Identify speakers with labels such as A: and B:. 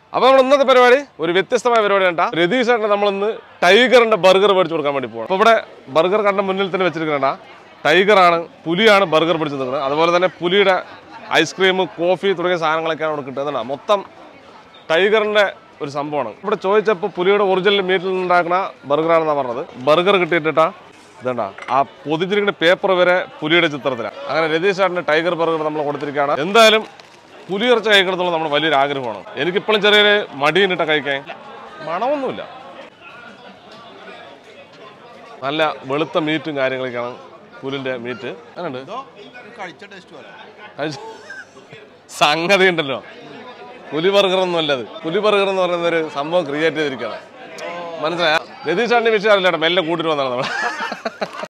A: അപ്പോൾ നമ്മൾ ഇന്നത്തെ പരിപാടി ഒരു വ്യത്യസ്തമായ പരിപാടി കണ്ടാ രതീഷ് ഏട്ടൻ നമ്മളിന്ന് ടൈഗറിന്റെ ബർഗർ മേടിച്ചു കൊടുക്കാൻ വേണ്ടി പോകണം അപ്പോൾ ഇവിടെ ബർഗർ കണ്ട മുന്നിൽ തന്നെ വെച്ചിരിക്കണ ടൈഗറാണ് പുലിയാണ് ബർഗർ പിടിച്ച് നിൽക്കുന്നത് അതുപോലെ തന്നെ പുലിയുടെ ഐസ്ക്രീം കോഫി തുടങ്ങിയ സാധനങ്ങളൊക്കെയാണ് ഇവിടെ കിട്ടുന്നത് മൊത്തം ടൈഗറിന്റെ ഒരു സംഭവമാണ് ഇവിടെ ചോദിച്ചപ്പോൾ പുലിയുടെ ഒറിജിനൽ മീറ്റിൽ നിന്നുണ്ടാക്കുന്ന ബർഗറാണെന്നാണ് പറഞ്ഞത് ബർഗർ കിട്ടിയിട്ടാ ഇതണ്ട ആ പൊതിച്ചിരിക്കുന്ന പേപ്പർ വരെ പുലിയുടെ ചിത്രത്തിലാണ് അങ്ങനെ രതീഷ് ചേട്ടൻ്റെ ടൈഗർ ബർഗർ നമ്മൾ കൊടുത്തിരിക്കുകയാണ് എന്തായാലും പുലി ഇറച്ചി കഴിക്കണമെന്നുള്ള നമ്മുടെ വലിയൊരു ആഗ്രഹമാണ് എനിക്കിപ്പോഴും ചെറിയൊരു മടിയിട്ട കഴിക്കാൻ മണമൊന്നുമില്ല നല്ല വെളുത്ത മീറ്റും കാര്യങ്ങളൊക്കെയാണ് പുലിൻ്റെ മീറ്റ് അങ്ങനെയുണ്ട്
B: ഇതോ ഒരു കഴിച്ച ടേസ്റ്റ് പോലെ
A: അത് സംഗതി ഉണ്ടല്ലോ പുലി ബർഗർ ഒന്നും അല്ലത് പുലി ബർഗർ എന്ന് പറയുന്ന ഒരു സംഭവം ക്രിയേറ്റ് ചെയ്തിരിക്കുകയാണ് മനസ്സിലായ രതീഷ് ചാണ്ടിന്റെ വിഷയം അറിയില്ല മെല്ലെ കൂട്ടിട്ട് വന്നതാണ് നമ്മൾ